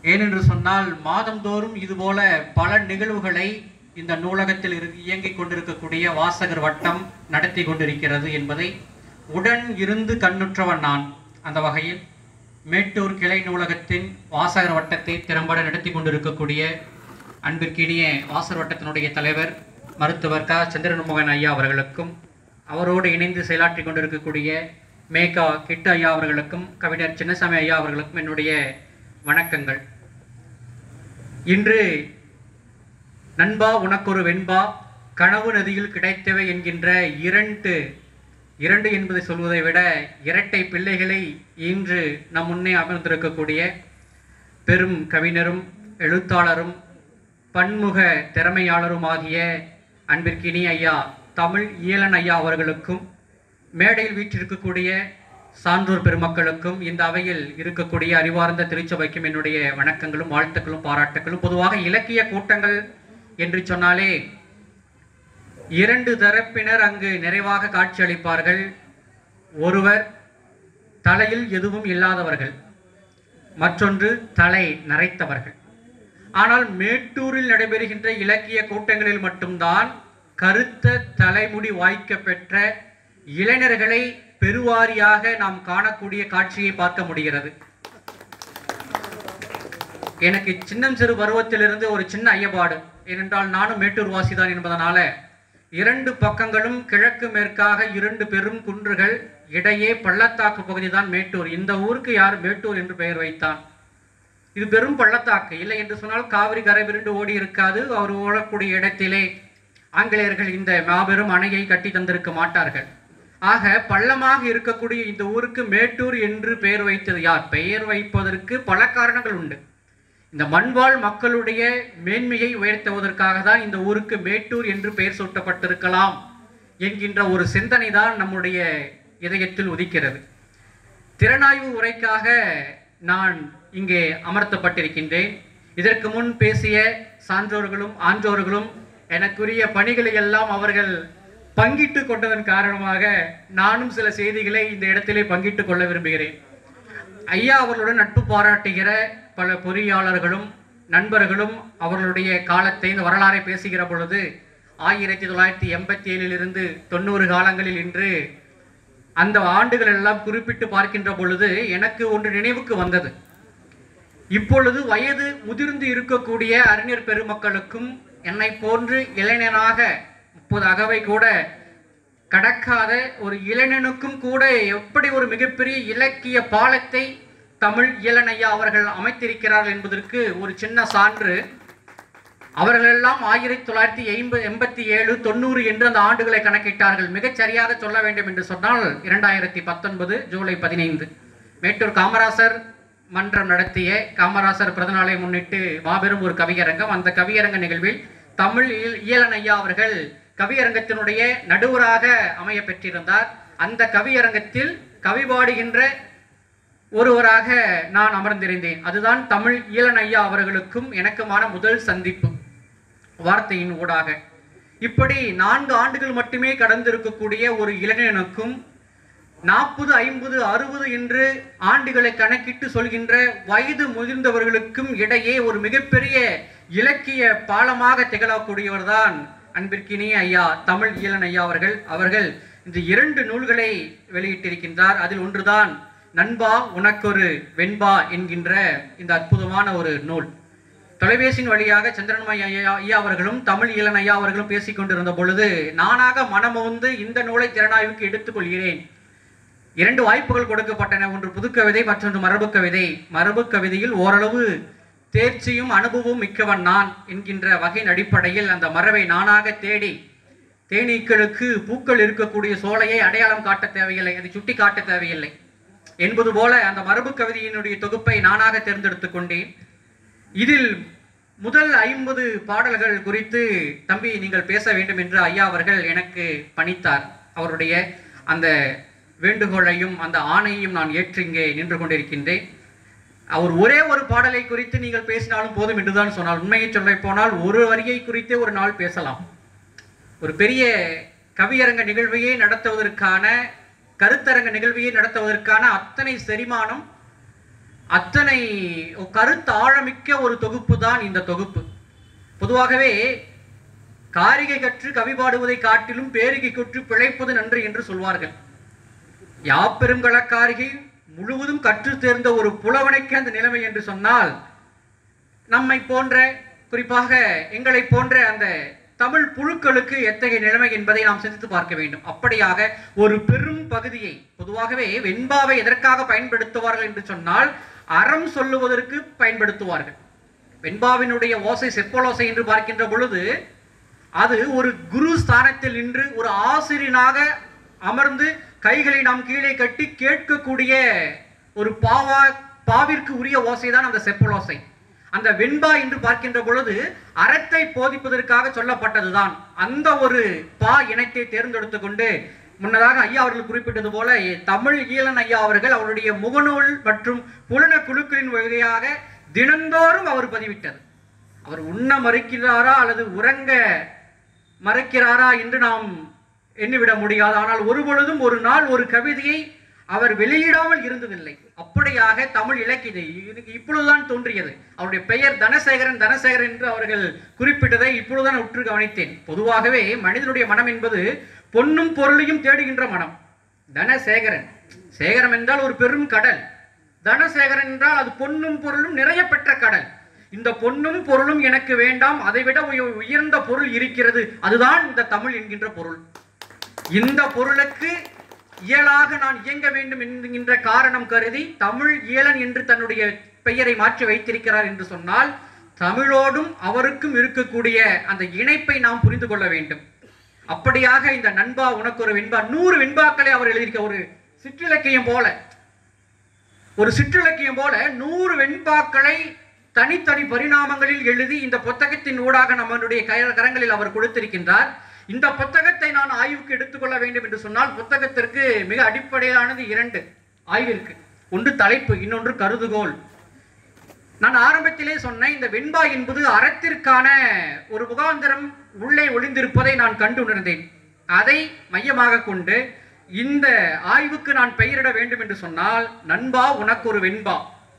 ஏனென்று சொன்னால் மாதந்தோறும் இதுபோல பல நிகழ்வுகளை இந்த நூலகத்தில் இரு இயங்கிக் கொண்டிருக்கக்கூடிய வாசகர் வட்டம் நடத்தி கொண்டிருக்கிறது என்பதை உடன் இருந்து கண்ணுற்றவன் நான் அந்த வகையில் மேட்டூர் கிளை நூலகத்தின் வாசகர் வட்டத்தை திறம்பட நடத்தி கொண்டிருக்கக்கூடிய அன்பிற்கினிய வாசகர் வட்டத்தினுடைய தலைவர் மருத்துவர் க சந்திரன்மோகன் ஐயா அவர்களுக்கும் அவரோடு இணைந்து செயலாற்றி கொண்டிருக்கக்கூடிய மேகா கிட்டு ஐயா அவர்களுக்கும் கவிஞர் சின்னசாமி ஐயா அவர்களுக்கும் என்னுடைய வணக்கங்கள் இன்று நண்பா உனக்கொரு வெண்பா கனவு நதியில் கிடைத்தவை என்கின்ற இரண்டு இரண்டு என்பதை சொல்வதை விட இரட்டை பிள்ளைகளை இன்று நம் முன்னே அமர்ந்திருக்கக்கூடிய பெரும் கவிஞரும் எழுத்தாளரும் பன்முக திறமையாளரும் ஆகிய அன்பிற்கினி ஐயா தமிழ் ஈழன் ஐயா அவர்களுக்கும் மேடையில் வீற்றிருக்கக்கூடிய சான்றோர் பெருமக்களுக்கும் இந்த அவையில் இருக்கக்கூடிய அறிவார்ந்த திருச்சபைக்கும் என்னுடைய வணக்கங்களும் வாழ்த்துக்களும் பாராட்டுகளும் பொதுவாக இலக்கிய கூட்டங்கள் என்று சொன்னாலே இரண்டு தரப்பினர் அங்கு நிறைவாக காட்சியளிப்பார்கள் ஒருவர் தலையில் எதுவும் இல்லாதவர்கள் மற்றொன்று தலை நரைத்தவர்கள் ஆனால் மேட்டூரில் நடைபெறுகின்ற இலக்கிய கூட்டங்களில் மட்டும்தான் கருத்த தலைமுடி வாய்க்க பெற்ற இளைஞர்களை பெருவாரியாக நாம் காணக்கூடிய காட்சியை பார்க்க முடிகிறது எனக்கு சின்னம் சிறு பருவத்திலிருந்து ஒரு சின்ன ஐயப்பாடு ஏனென்றால் நானும் மேட்டூர் வாசிதான் என்பதனால இரண்டு பக்கங்களும் கிழக்கு மேற்காக இரண்டு பெரும் குன்றுகள் இடையே பள்ளத்தாக்கு பகுதி தான் மேட்டூர் இந்த ஊருக்கு யார் மேட்டூர் என்று பெயர் வைத்தான் இது பெரும் பள்ளத்தாக்கு இல்லை என்று சொன்னால் காவிரி கரை விருண்டு ஓடி இருக்காது அவர் ஓடக்கூடிய இடத்திலே ஆங்கிலேயர்கள் இந்த மாபெரும் அணையை கட்டி தந்திருக்க மாட்டார்கள் ஆக பள்ளமாக இருக்கக்கூடிய இந்த ஊருக்கு மேட்டூர் என்று பெயர் வைத்தது யார் பெயர் வைப்பதற்கு பல காரணங்கள் உண்டு இந்த மண்வாழ் மக்களுடைய மேன்மையை உயர்த்துவதற்காக தான் இந்த ஊருக்கு மேட்டூர் என்று பெயர் சூட்டப்பட்டிருக்கலாம் என்கின்ற ஒரு சிந்தனை தான் நம்முடைய இதயத்தில் உதிக்கிறது திறனாய்வு உரைக்காக நான் இங்கே அமர்த்தப்பட்டிருக்கின்றேன் இதற்கு முன் பேசிய சான்றோர்களும் ஆன்றோர்களும் எனக்குரிய பணிகளை எல்லாம் அவர்கள் பங்கிட்டு கொண்டதன் காரணமாக நானும் சில செய்திகளை இந்த இடத்திலே பங்கிட்டு கொள்ள விரும்புகிறேன் ஐயா அவர்களுடன் நட்பு பாராட்டுகிற பல பொறியாளர்களும் நண்பர்களும் அவர்களுடைய காலத்தை இந்த வரலாறை பேசுகிற பொழுது ஆயிரத்தி தொள்ளாயிரத்தி எண்பத்தி ஏழிலிருந்து தொண்ணூறு காலங்களில் இன்று அந்த ஆண்டுகள் எல்லாம் குறிப்பிட்டு பார்க்கின்ற பொழுது எனக்கு ஒன்று நினைவுக்கு வந்தது இப்பொழுது வயது முதிர்ந்து இருக்கக்கூடிய அறிஞர் பெருமக்களுக்கும் என்னை போன்று இளைஞனாக முப்பது அகவை கூட கடக்காத ஒரு இளைஞனுக்கும் கூட எப்படி ஒரு மிகப்பெரிய இலக்கிய பாலத்தை தமிழ் இளனையா அவர்கள் அமைத்திருக்கிறார்கள் என்பதற்கு ஒரு சின்ன சான்று அவர்களெல்லாம் ஆயிரத்தி தொள்ளாயிரத்தி ஐம்பது எண்பத்தி ஏழு தொண்ணூறு என்று அந்த ஆண்டுகளை கணக்கிட்டார்கள் மிகச் சரியாக சொல்ல வேண்டும் என்று சொன்னால் இரண்டாயிரத்தி பத்தொன்பது ஜூலை பதினைந்து மேட்டூர் காமராசர் மன்றம் நடத்திய காமராசர் பிறந்தநாளை முன்னிட்டு மாபெரும் ஒரு கவியரங்கம் அந்த கவியரங்க நிகழ்வில் தமிழ் இயல்- இயலன் ஐயா அவர்கள் கவியரங்கத்தினுடைய நடுவராக அமைய பெற்றிருந்தார் அந்த கவியரங்கத்தில் கவி பாடுகின்ற ஒருவராக நான் அமர்ந்திருந்தேன் அதுதான் தமிழ் ஈழன் ஐயா அவர்களுக்கும் எனக்குமான முதல் சந்திப்பு வார்த்தையின் ஊடாக இப்படி நான்கு ஆண்டுகள் மட்டுமே கடந்திருக்கக்கூடிய ஒரு இளைஞனுக்கும் நாற்பது ஐம்பது அறுபது என்று ஆண்டுகளை கணக்கிட்டு சொல்கின்ற வயது முதிர்ந்தவர்களுக்கும் இடையே ஒரு மிகப்பெரிய இலக்கிய பாலமாக திகழக்கூடியவர் தான் அன்பிற்கினிய ஐயா தமிழ் ஈழன் ஐயா அவர்கள் அவர்கள் இந்த இரண்டு நூல்களை வெளியிட்டிருக்கின்றார் அதில் ஒன்றுதான் நண்பா உனக்கொரு வெண்பா என்கின்ற இந்த அற்புதமான ஒரு நூல் தொலைபேசியின் வழியாக சந்திரன்மய் ஐயா ஐயா அவர்களும் தமிழ் ஈழன் ஐயா அவர்களும் பேசிக் கொண்டிருந்த பொழுது நானாக மனமுந்து இந்த நூலை திறனாய்வுக்கு எடுத்துக்கொள்கிறேன் இரண்டு வாய்ப்புகள் கொடுக்கப்பட்டன ஒன்று புதுக்கவிதை மற்றொன்று மரபு கவிதை மரபு கவிதையில் ஓரளவு தேர்ச்சியும் அனுபவமும் மிக்கவன் நான் என்கின்ற வகையின் அடிப்படையில் அந்த மரபை நானாக தேடி தேனீக்களுக்கு பூக்கள் இருக்கக்கூடிய சோலையை அடையாளம் காட்ட தேவையில்லை அதை சுட்டி காட்ட தேவையில்லை என்பது போல அந்த மரபு கவிதையினுடைய தொகுப்பை நானாக தேர்ந்தெடுத்துக் கொண்டேன் இதில் முதல் ஐம்பது பாடல்கள் குறித்து தம்பி நீங்கள் பேச வேண்டும் என்று ஐயா அவர்கள் எனக்கு பணித்தார் அவருடைய அந்த வேண்டுகோளையும் அந்த ஆணையையும் நான் ஏற்று இங்கே நின்று கொண்டிருக்கின்றேன் அவர் ஒரே ஒரு பாடலை குறித்து நீங்கள் பேசினாலும் போதும் என்றுதான் சொன்னால் உண்மையை சொல்ல போனால் ஒரு வரியை குறித்தே ஒரு நாள் பேசலாம் ஒரு பெரிய கவியரங்க நிகழ்வையே நடத்துவதற்கான கருத்தரங்க நிகழ்வையே நடத்துவதற்கான அத்தனை செரிமானம் அத்தனை கருத்தாழமிக்க ஒரு தொகுப்பு தான் இந்த தொகுப்பு பொதுவாகவே காரிகை கற்று கவி பாடுவதை காட்டிலும் பேரிகை கற்று பிழைப்பது நன்று என்று சொல்வார்கள் யாப்பெரும் களக்காரிகை முழுவதும் கற்று தேர்ந்த ஒரு புலவனைக்கு அந்த நிலைமை என்று சொன்னால் நம்மை போன்ற குறிப்பாக எங்களை போன்ற அந்த தமிழ் புழுக்களுக்கு எத்தகைய நிலைமை என்பதை நாம் சிந்தித்து பார்க்க வேண்டும் அப்படியாக ஒரு பெரும் பகுதியை பொதுவாகவே வெண்பாவை எதற்காக பயன்படுத்துவார்கள் என்று சொன்னால் அறம் சொல்லுவதற்கு பயன்படுத்துவார்கள் வெண்பாவினுடைய ஓசை செப்பலோசை என்று பார்க்கின்ற பொழுது அது ஒரு குரு ஸ்தானத்தில் நின்று ஒரு ஆசிரியனாக அமர்ந்து கைகளை நாம் கீழே கட்டி கேட்கக்கூடிய ஒரு பாவா பாவிற்கு உரிய ஓசை தான் அந்த செப்பலோசை அந்த வெண்பா என்று பார்க்கின்ற பொழுது அறத்தை போதிப்பதற்காக சொல்லப்பட்டதுதான் அந்த ஒரு பா இனத்தை தேர்ந்தெடுத்து கொண்டு முன்னதாக ஐயா அவர்கள் குறிப்பிட்டது போல தமிழ் ஈழன் ஐயா அவர்கள் அவருடைய முகநூல் மற்றும் புலன குழுக்களின் வழியாக தினந்தோறும் அவர் பதிவிட்டது அவர் உண்ண மறுக்கிறாரா அல்லது உறங்க மறைக்கிறாரா என்று நாம் எண்ணிவிட முடியாது ஆனால் ஒரு பொழுதும் ஒரு நாள் ஒரு கவிதையை அவர் வெளியிடாமல் இருந்ததில்லை அப்படியாக தமிழ் இலக்கியத்தை எனக்கு இப்பொழுதுதான் தோன்றியது அவருடைய பெயர் தனசேகரன் தனசேகரன் என்று அவர்கள் குறிப்பிட்டதை இப்பொழுதுதான் உற்று கவனித்தேன் பொதுவாகவே மனிதனுடைய மனம் என்பது பொன்னும் பொருளையும் தேடுகின்ற மனம் தனசேகரன் சேகரம் என்றால் ஒரு பெரும் கடல் தனசேகரன் என்றால் அது பொன்னும் பொருளும் நிறைய பெற்ற கடல் இந்த பொன்னும் பொருளும் எனக்கு வேண்டாம் அதைவிட உய- உயர்ந்த பொருள் இருக்கிறது அதுதான் இந்த தமிழ் என்கின்ற பொருள் இந்த பொருளுக்கு இயலாக நான் இயங்க வேண்டும் என்கின்ற காரணம் கருதி தமிழ் இயலன் என்று தன்னுடைய பெயரை மாற்றி வைத்திருக்கிறார் என்று சொன்னால் தமிழோடும் அவருக்கும் இருக்கக்கூடிய அந்த இணைப்பை நாம் புரிந்து கொள்ள வேண்டும் அப்படியாக இந்த நண்பா உனக்கு ஒரு வெண்பா நூறு வெண்பாக்களை அவர் எழுதியிருக்க ஒரு சிற்றிலக்கியம் போல ஒரு சிற்றிலக்கியம் போல நூறு வெண்பாக்களை தனித்தனி பரிணாமங்களில் எழுதி இந்த புத்தகத்தின் ஊடாக நம்மளுடைய கர- கரங்களில் அவர் கொடுத்திருக்கின்றார் இந்த புத்தகத்தை நான் ஆய்வுக்கு எடுத்துக்கொள்ள வேண்டும் என்று சொன்னால் புத்தகத்திற்கு மிக அடிப்படையானது இரண்டு ஆய்விற்கு ஒன்று தலைப்பு இன்னொன்று கருதுகோள் நான் ஆரம்பத்திலே சொன்ன இந்த வெண்பா என்பது அறத்திற்கான ஒரு முகாந்திரம் உள்ளே ஒளிந்திருப்பதை நான் கண்டு உணர்ந்தேன் அதை மையமாக கொண்டு இந்த ஆய்வுக்கு நான் பெயரிட வேண்டும் என்று சொன்னால் நண்பா உனக்கு ஒரு வெண்பா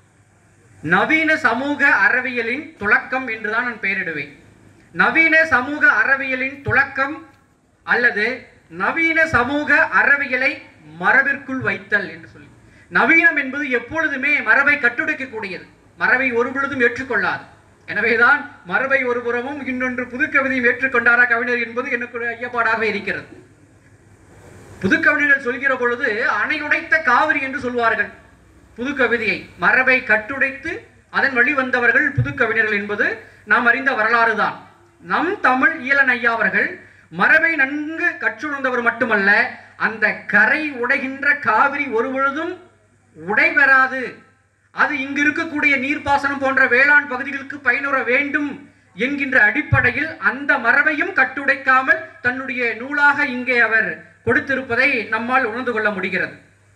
நவீன சமூக அறவியலின் துலக்கம் என்றுதான் நான் பெயரிடுவேன் நவீன சமூக அறவியலின் துலக்கம் அல்லது நவீன சமூக அறவியலை மரபிற்குள் வைத்தல் என்று சொல்லி நவீனம் என்பது எப்பொழுதுமே மரபை கட்டுடைக்கக்கூடியது மரபை ஒரு பொழுதும் ஏற்றுக்கொள்ளாது எனவேதான் மரபை ஒரு புறமும் இன்னொன்று புதுக்கவிதையும் ஏற்றுக்கொண்டாரா கவிஞர் என்பது எனக்கு ஒரு ஐயப்பாடாக இருக்கிறது புதுக்கவிஞர்கள் சொல்கிற பொழுது அணையுடைத்த காவிரி என்று சொல்வார்கள் புதுக்கவிதையை மரபை கட்டுடைத்து அதன் வழி வந்தவர்கள் புதுக்கவிஞர்கள் என்பது நாம் அறிந்த வரலாறு தான் நம் தமிழ் ஈழன் ஐயா அவர்கள் மரபை நன்கு கற்றுணர்ந்தவர் மட்டுமல்ல அந்த கரை உடைகின்ற காவிரி ஒரு பொழுதும் உடைபெறாது அது இங்கு இருக்கக்கூடிய நீர்ப்பாசனம் போன்ற வேளாண் பகுதிகளுக்கு பயனுற வேண்டும் என்கின்ற அடிப்படையில் அந்த மரபையும் கட்டுடைக்காமல் தன்னுடைய நூலாக இங்கே அவர் கொடுத்திருப்பதை நம்மால் உணர்ந்து கொள்ள முடிகிறது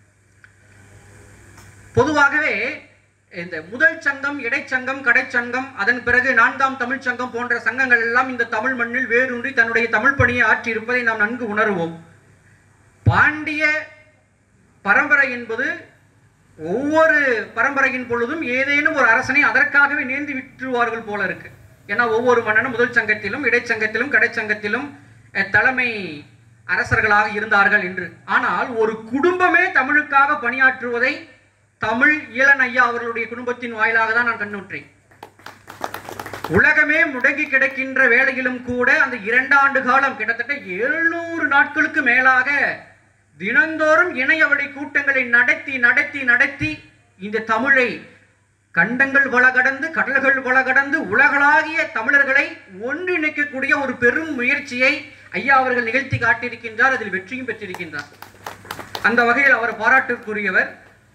பொதுவாகவே இந்த முதல் சங்கம் இடைச்சங்கம் கடைச்சங்கம் அதன் பிறகு நான்காம் தமிழ்ச் சங்கம் போன்ற சங்கங்கள் எல்லாம் இந்த தமிழ் மண்ணில் வேரூன்றி தன்னுடைய தமிழ் பணியை ஆற்றி இருப்பதை நாம் நன்கு உணர்வோம் பாண்டிய பரம்பரை என்பது ஒவ்வொரு பரம்பரையின் பொழுதும் ஏதேனும் ஒரு அரசனை அதற்காகவே நேர்ந்து விட்டுருவார்கள் போல இருக்கு ஏன்னா ஒவ்வொரு மன்னனும் முதல் சங்கத்திலும் இடைச்சங்கத்திலும் கடைச்சங்கத்திலும் அஹ், தலைமை அரசர்களாக இருந்தார்கள் என்று ஆனால் ஒரு குடும்பமே தமிழுக்காக பணியாற்றுவதை தமிழ் ஈழன் ஐயா அவர்களுடைய குடும்பத்தின் வாயிலாக தான் நான் கண்ணுற்றேன் உலகமே முடங்கி கிடக்கின்ற வேளையிலும் கூட அந்த இரண்டாண்டு காலம் கிட்டத்தட்ட எழுநூறு நாட்களுக்கு மேலாக தினந்தோறும் இணையவழி கூட்டங்களை நடத்தி நடத்தி நடத்தி இந்த தமிழை கண்டங்கள் பல கடந்து கடல்கள் பல கடந்து உலகளாகிய தமிழர்களை ஒன்றிணைக்கக்கூடிய ஒரு பெரும் முயற்சியை ஐயா அவர்கள் நிகழ்த்தி காட்டியிருக்கின்றார் அதில் வெற்றியும் பெற்றிருக்கின்றார் அந்த வகையில் அவர் பாராட்டுக்குரியவர்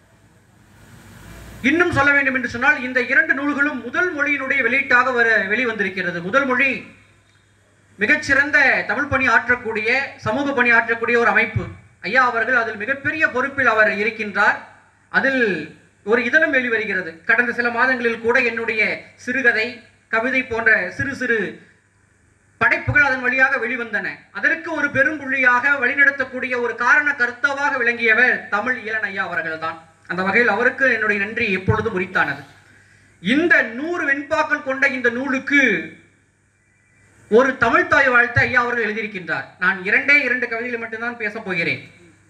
இன்னும் சொல்ல வேண்டும் என்று சொன்னால் இந்த இரண்டு நூல்களும் முதல் மொழியினுடைய வெளியீட்டாக வர வெளிவந்திருக்கிறது முதல் மொழி மிகச்சிறந்த தமிழ் பணி ஆற்றக்கூடிய சமூக பணி ஆற்றக்கூடிய ஒரு அமைப்பு ஐயா அவர்கள் அதில் மிகப்பெரிய பொறுப்பில் அவர் இருக்கின்றார் அதில் ஒரு இதழும் வெளிவருகிறது கடந்த சில மாதங்களில் கூட என்னுடைய சிறுகதை கவிதை போன்ற சிறு சிறு படைப்புகள் அதன் வழியாக வெளிவந்தன அதற்கு ஒரு பெரும் புள்ளியாக வழிநடத்தக்கூடிய ஒரு காரண கர்த்தாவாக விளங்கியவர் தமிழ் ஈழன் ஐயா அவர்கள்தான் அந்த வகையில் அவருக்கு என்னுடைய நன்றி எப்பொழுதும் உரித்தானது இந்த நூறு வெண்பாக்கள் கொண்ட இந்த நூலுக்கு ஒரு தமிழ் தாய் வாழ்த்து ஐயா அவர்கள் எழுதியிருக்கின்றார் நான் இரண்டே இரண்டு கவிதைகளை மட்டும்தான் பேசப் போகிறேன்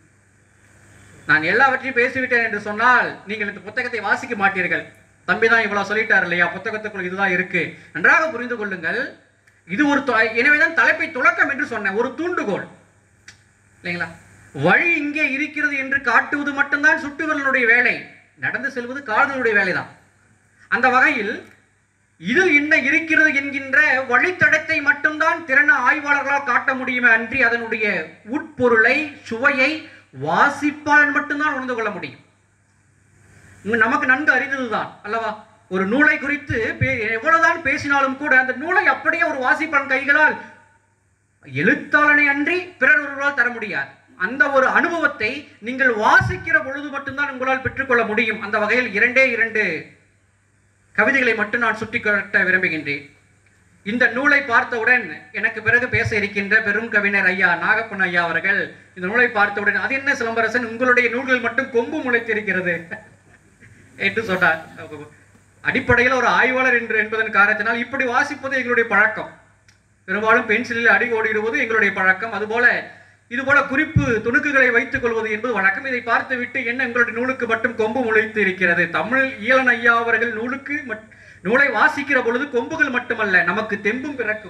நான் எல்லாவற்றையும் பேசிவிட்டேன் என்று சொன்னால் நீங்கள் இந்த புத்தகத்தை வாசிக்க மாட்டீர்கள் தம்பி தான் இவ்வளவு சொல்லிட்டார் இல்லையா புத்தகத்துக்குள் இதுதான் இருக்கு நன்றாக புரிந்து கொள்ளுங்கள் இது ஒரு தொ- எனவேதான் தலைப்பை துலக்கம் என்று சொன்னேன் ஒரு தூண்டுகோல் இல்லைங்களா வழி இங்கே இருக்கிறது என்று காட்டுவது மட்டும்தான் சுட்டுவிரலுடைய வேலை நடந்து செல்வது கால்களுடைய வேலைதான் அந்த வகையில் இதில் என்ன இருக்கிறது என்கின்ற வழித்தடத்தை மட்டும்தான் திறன ஆய்வாளர்களால் காட்ட முடியுமே அன்றி அதனுடைய உட்பொருளை சுவையை வாசிப்பால் மட்டும்தான் உணர்ந்து கொள்ள முடியும் இங்கு நமக்கு நன்கு அறிந்ததுதான் அல்லவா ஒரு நூலை குறித்து பே- எவ்வளவுதான் பேசினாலும் கூட அந்த நூலை அப்படியே ஒரு வாசிப்பான் கைகளால் எழுத்தாளனை அன்றி பிறர் ஒருவரால் தர முடியாது அந்த ஒரு அனுபவத்தை நீங்கள் வாசிக்கிற பொழுது மட்டும்தான் உங்களால் பெற்றுக்கொள்ள முடியும் அந்த வகையில் இரண்டே இரண்டு கவிதைகளை மட்டும் நான் சுட்டிக்காட்ட விரும்புகின்றேன் இந்த நூலை பார்த்தவுடன் எனக்கு பிறகு பேச இருக்கின்ற பெரும் கவிஞர் ஐயா நாகப்பன் ஐயா அவர்கள் இந்த நூலை பார்த்தவுடன் அது என்ன சிலம்பரசன் உங்களுடைய நூல்கள் மட்டும் கொம்பு முளைத்திருக்கிறது என்று சொன்னார் அடிப்படையில் ஒரு ஆய்வாளர் என்று என்பதன் காரணத்தினால் இப்படி வாசிப்பது எங்களுடைய பழக்கம் பெரும்பாலும் பென்சிலில் அடி ஓடிடுவது எங்களுடைய பழக்கம் அதுபோல இதுபோல குறிப்பு துணுக்குகளை வைத்துக் கொள்வது என்பது வழக்கம் இதை பார்த்துவிட்டு என்ன எங்களுடைய நூலுக்கு மட்டும் கொம்பு முளைத்து இருக்கிறது தமிழ் ஈழன் ஐயா அவர்கள் நூலுக்கு மட்- நூலை வாசிக்கிற பொழுது கொம்புகள் மட்டுமல்ல நமக்கு தெம்பும் பிறக்கும்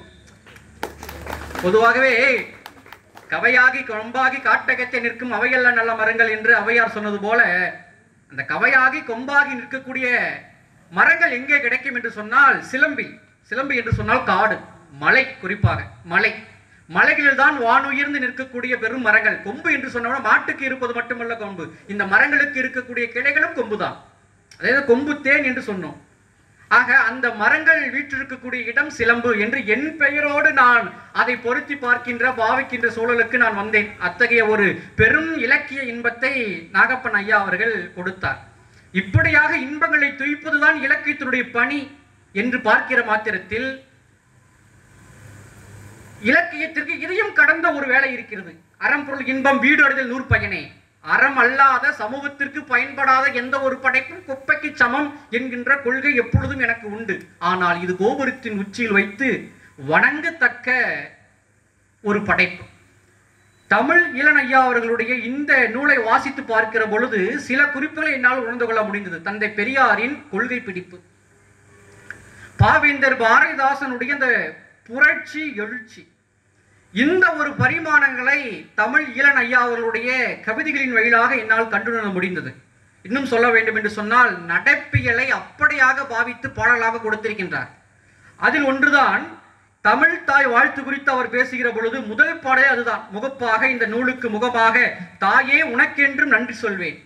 பொதுவாகவே கவையாகி கொம்பாகி காட்டகத்தை நிற்கும் அவையல்ல நல்ல மரங்கள் என்று அவையார் சொன்னது போல அந்த கவையாகி கொம்பாகி நிற்கக்கூடிய மரங்கள் எங்கே கிடைக்கும் என்று சொன்னால் சிலம்பி சிலம்பி என்று சொன்னால் காடு மலை குறிப்பாக மலை மலைகளில் தான் வானுயர்ந்து நிற்கக்கூடிய பெரும் மரங்கள் கொம்பு என்று சொன்னோம்னா மாட்டுக்கு இருப்பது மட்டுமல்ல கொம்பு இந்த மரங்களுக்கு இருக்கக்கூடிய கிளைகளும் கொம்புதான் அதாவது கொம்பு தேன் என்று சொன்னோம் ஆக அந்த மரங்கள் வீற்றிருக்கக்கூடிய இடம் சிலம்பு என்று என் பெயரோடு நான் அதை பொருத்தி பார்க்கின்ற பாவிக்கின்ற சூழலுக்கு நான் வந்தேன் அத்தகைய ஒரு பெரும் இலக்கிய இன்பத்தை நாகப்பன் ஐயா அவர்கள் கொடுத்தார் இப்படியாக இன்பங்களை துய்ப்பதுதான் இலக்கியத்தினுடைய பணி என்று பார்க்கிற மாத்திரத்தில் இலக்கியத்திற்கு இதையும் கடந்த ஒரு வேலை இருக்கிறது அறம்பொருள் இன்பம் வீடு அடைதல் நூற்பயனே அறம் அல்லாத சமூகத்திற்கு பயன்படாத எந்த ஒரு படைப்பும் குப்பைக்கு சமம் என்கின்ற கொள்கை எப்பொழுதும் எனக்கு உண்டு ஆனால் இது கோபுரத்தின் உச்சியில் வைத்து வணங்கத்தக்க ஒரு படைப்பு தமிழ் இளன் ஐயா அவர்களுடைய இந்த நூலை வாசித்து பார்க்கிற பொழுது சில குறிப்புகளை என்னால் உணர்ந்து கொள்ள முடிந்தது தந்தை பெரியாரின் கொள்கை பிடிப்பு பாவேந்தர் பாரதிதாசனுடைய இந்த புரட்சி எழுச்சி இந்த ஒரு பரிமாணங்களை தமிழ் ஈழன் ஐயா அவர்களுடைய கவிதைகளின் வழியாக என்னால் கண்டுணர முடிந்தது இன்னும் சொல்ல வேண்டும் என்று சொன்னால் நடப்பியலை அப்படியாக பாவித்து பாடலாக கொடுத்திருக்கின்றார் அதில் ஒன்றுதான் தமிழ் தாய் வாழ்த்து குறித்து அவர் பேசுகிற பொழுது முதல் பாடலே அதுதான் முகப்பாக இந்த நூலுக்கு முகமாக தாயே உனக்கென்றும் நன்றி சொல்வேன்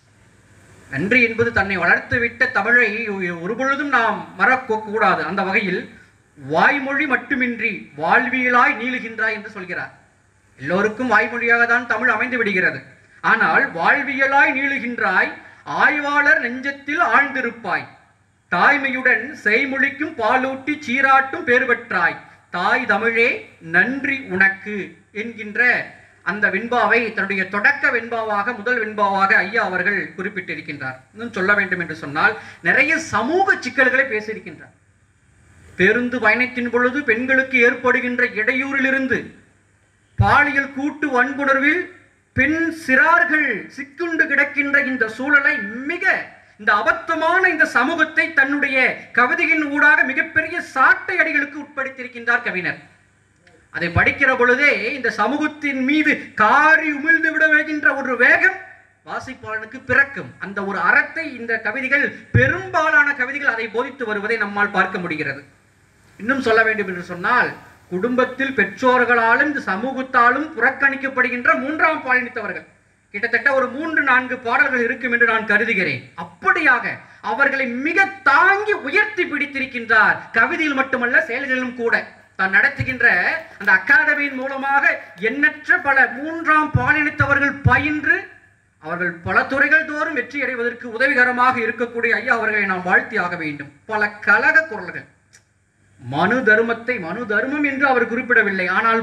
நன்றி என்பது தன்னை வளர்த்து விட்ட தமிழை ஒருபொழுதும் நாம் மறக்க கூடாது அந்த வகையில் வாய்மொழி மட்டுமின்றி வாழ்வியலாய் நீளுகின்றாய் என்று சொல்கிறார் எல்லோருக்கும் வாய்மொழியாக தான் தமிழ் அமைந்து விடுகிறது ஆனால் வாழ்வியலாய் நீளுகின்றாய் ஆய்வாளர் நெஞ்சத்தில் ஆழ்ந்திருப்பாய் தாய்மையுடன் செய்மொழிக்கும் பாலூட்டி சீராட்டும் பேறு பெற்றாய் தாய் தமிழே நன்றி உனக்கு என்கின்ற அந்த வெண்பாவை தன்னுடைய தொடக்க வெண்பாவாக முதல் வெண்பாவாக ஐயா அவர்கள் குறிப்பிட்டிருக்கின்றார் இன்னும் சொல்ல வேண்டும் என்று சொன்னால் நிறைய சமூக சிக்கல்களை பேசியிருக்கின்றார் பேருந்து பயணத்தின் பொழுது பெண்களுக்கு ஏற்படுகின்ற இடையூறிலிருந்து பாலியல் கூட்டு வன்புணர்வில் பெண் சிறார்கள் சிக்குண்டு கிடக்கின்ற இந்த சூழலை மிக இந்த அபத்தமான இந்த சமூகத்தை தன்னுடைய கவிதையின் ஊடாக மிகப்பெரிய சாட்டை அடிகளுக்கு உட்படுத்தியிருக்கின்றார் கவிஞர் அதை படிக்கிற பொழுதே இந்த சமூகத்தின் மீது காரி உமிழ்ந்து விட வேகின்ற ஒரு வேகம் வாசிப்பாளனுக்கு பிறக்கும் அந்த ஒரு அறத்தை இந்த கவிதைகள் பெரும்பாலான கவிதைகள் அதை போதித்து வருவதை நம்மால் பார்க்க முடிகிறது இன்னும் சொல்ல வேண்டும் என்று சொன்னால் குடும்பத்தில் பெற்றோர்களாலும் இந்த சமூகத்தாலும் புறக்கணிக்கப்படுகின்ற மூன்றாம் பாலினித்தவர்கள் கிட்டத்தட்ட ஒரு மூன்று நான்கு பாடல்கள் இருக்கும் என்று நான் கருதுகிறேன் அப்படியாக அவர்களை மிக தாங்கி உயர்த்தி பிடித்திருக்கின்றார் கவிதையில் மட்டுமல்ல செயல்களிலும் கூட தான் நடத்துகின்ற அந்த அகாதமியின் மூலமாக எண்ணற்ற பல மூன்றாம் பாலினத்தவர்கள் பயின்று அவர்கள் பல துறைகள் தோறும் வெற்றி அடைவதற்கு உதவிகரமாக இருக்கக்கூடிய ஐயா அவர்களை நாம் வாழ்த்தி ஆக வேண்டும் பல கலக குரல்கள் மனு தர்மத்தை மனு தர்மம் என்று அவர் குறிப்பிடவில்லை ஆனால்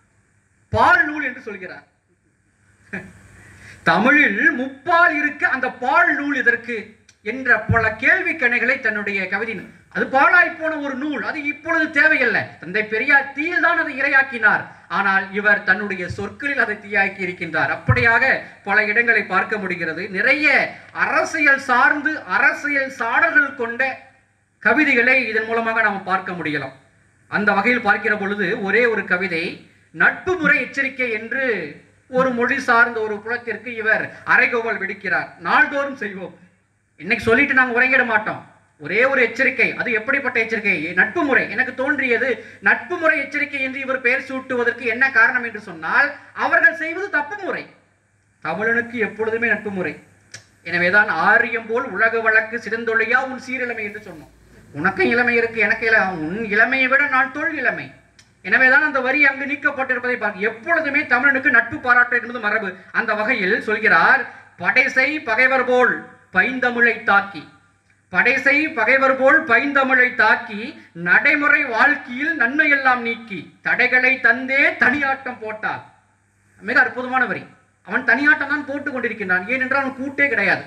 பால் நூல் என்று சொல்கிறார் தமிழில் முப்பால் இருக்க அந்த பால் நூல் இதற்கு என்ற பல கேள்வி கணைகளை தன்னுடைய கவிதையின் அது பாழாய் போன ஒரு நூல் அது இப்பொழுது தேவையில்லை தந்தை பெரியார் தீயில் தான் அதை இரையாக்கினார் ஆனால் இவர் தன்னுடைய சொற்களில் அதை தீயாக்கி இருக்கின்றார் அப்படியாக பல இடங்களை பார்க்க முடிகிறது நிறைய அரசியல் சார்ந்து அரசியல் சாடல்கள் கொண்ட கவிதைகளை இதன் மூலமாக நாம் பார்க்க முடியலாம் அந்த வகையில் பார்க்கிற பொழுது ஒரே ஒரு கவிதை நட்பு முறை எச்சரிக்கை என்று ஒரு மொழி சார்ந்த ஒரு புலத்திற்கு இவர் அரைகோவல் விடுக்கிறார் நாள்தோறும் செய்வோம் இன்னைக்கு சொல்லிட்டு நாங்க உறங்கிட மாட்டோம் ஒரே ஒரு எச்சரிக்கை அது எப்படிப்பட்ட எச்சரிக்கை நட்பு முறை எனக்கு தோன்றியது நட்பு முறை எச்சரிக்கை என்று இவர் பெயர் சூட்டுவதற்கு என்ன காரணம் என்று சொன்னால் அவர்கள் செய்வது தப்பு முறை தமிழனுக்கு எப்பொழுதுமே நட்பு முறை எனவேதான் ஆரியம் போல் உலக வழக்கு சிறந்தொழியா உன் சீரிழமை என்று சொன்னோம் உனக்கும் இளமை இருக்கு எனக்கு இள உன் இளமையை விட நான் தொழில் இளமை எனவேதான் அந்த வரி அங்கு நீக்கப்பட்டிருப்பதை பார்க்க எப்பொழுதுமே தமிழனுக்கு நட்பு பாராட்டு என்பது மரபு அந்த வகையில் சொல்கிறார் படைசை பகைவர் போல் பைந்தமிழை தாக்கி படைசை பகைவர் போல் பைந்தமிழை தாக்கி நடைமுறை வாழ்க்கையில் நன்மையெல்லாம் நீக்கி தடைகளை தந்தே தனியாட்டம் போட்டார் மிக அற்புதமான வரி அவன் தனியாட்டம் தான் போட்டுக் கொண்டிருக்கின்றான் ஏனென்றால் அவன் கூட்டே கிடையாது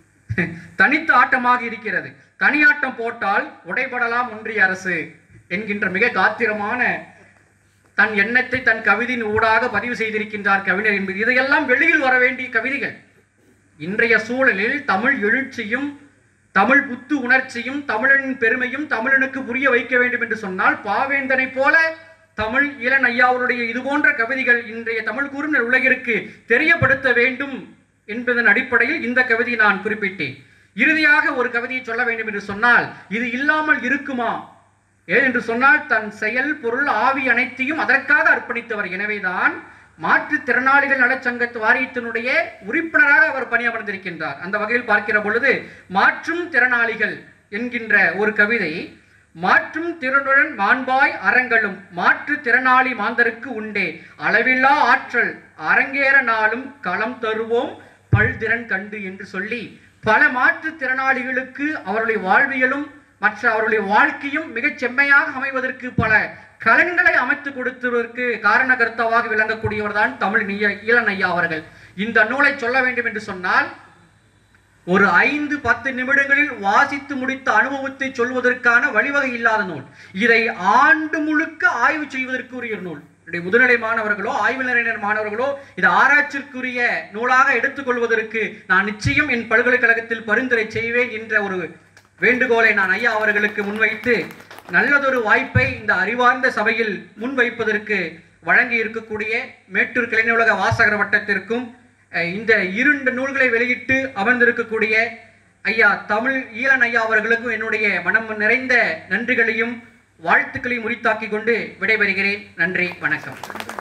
தனித்த ஆட்டமாக இருக்கிறது தனியாட்டம் போட்டால் உடைபடலாம் ஒன்றிய அரசு என்கின்ற மிக காத்திரமான தன் எண்ணத்தை தன் கவிதையின் ஊடாக பதிவு செய்திருக்கின்றார் கவிஞர் என்பது இதையெல்லாம் வெளியில் வர வேண்டிய கவிதைகள் இன்றைய சூழலில் தமிழ் எழுச்சியும் தமிழ் புத்து உணர்ச்சியும் தமிழனின் பெருமையும் தமிழனுக்கு புரிய வைக்க வேண்டும் என்று சொன்னால் பாவேந்தனை போல தமிழ் இளன் ஐயாவுடைய இது போன்ற கவிதைகள் இன்றைய தமிழ் கூறும் உலகிற்கு தெரியப்படுத்த வேண்டும் என்பதன் அடிப்படையில் இந்த கவிதையை நான் குறிப்பிட்டேன் இறுதியாக ஒரு கவிதையை சொல்ல வேண்டும் என்று சொன்னால் இது இல்லாமல் இருக்குமா ஏன் என்று சொன்னால் தன் செயல் பொருள் ஆவி அனைத்தையும் அதற்காக அர்ப்பணித்தவர் எனவேதான் மாற்றுத்திறனாளிகள் நலச்சங்கத்து வாரியத்தினுடைய உறுப்பினராக அவர் பணியமர்ந்திருக்கின்றார் அந்த வகையில் பார்க்கிற பொழுது மாற்றும் திறனாளிகள் என்கின்ற ஒரு கவிதை மாற்றும் திறனுடன் மாண்பாய் அறங்களும் மாற்று திறனாளி மாந்தருக்கு உண்டே அளவில்லா ஆற்றல் அரங்கேற நாளும் களம் தருவோம் பல்திறன் கண்டு என்று சொல்லி பல மாற்றுத் திறனாளிகளுக்கு அவருடைய வாழ்வியலும் மற்ற அவருடைய வாழ்க்கையும் மிகச் செம்மையாக அமைவதற்கு பல கலன்களை அமைத்து கொடுத்ததற்கு காரணகர்த்தாவாக விளங்கக்கூடியவர் தான் தமிழ் நீய ஈழன் ஐயா அவர்கள் இந்த நூலை சொல்ல வேண்டும் என்று சொன்னால் ஒரு ஐந்து பத்து நிமிடங்களில் வாசித்து முடித்த அனுபவத்தை சொல்வதற்கான வழிவகை இல்லாத நூல் இதை ஆண்டு முழுக்க ஆய்வு செய்வதற்கு உரிய நூல் என்னுடைய முதுநிலை மாணவர்களோ ஆய்வுநிலையினர் மாணவர்களோ இது ஆராய்ச்சிக்குரிய நூலாக எடுத்துக்கொள்வதற்கு நான் நிச்சயம் என் பல்கலைக்கழகத்தில் பரிந்துரை செய்வேன் என்ற ஒரு வேண்டுகோளை நான் ஐயா அவர்களுக்கு முன்வைத்து நல்லதொரு வாய்ப்பை இந்த அறிவார்ந்த சபையில் முன்வைப்பதற்கு வழங்கி இருக்கக்கூடிய மேட்டூர் கிளைநூலக வாசகர் வட்டத்திற்கும் அஹ், இந்த இரண்டு நூல்களை வெளியிட்டு அமர்ந்திருக்கக்கூடிய ஐயா தமிழ் ஈழன் ஐயா அவர்களுக்கும் என்னுடைய மனம் நிறைந்த நன்றிகளையும் வாழ்த்துக்களையும் உரித்தாக்கிக் கொண்டு விடைபெறுகிறேன் நன்றி வணக்கம்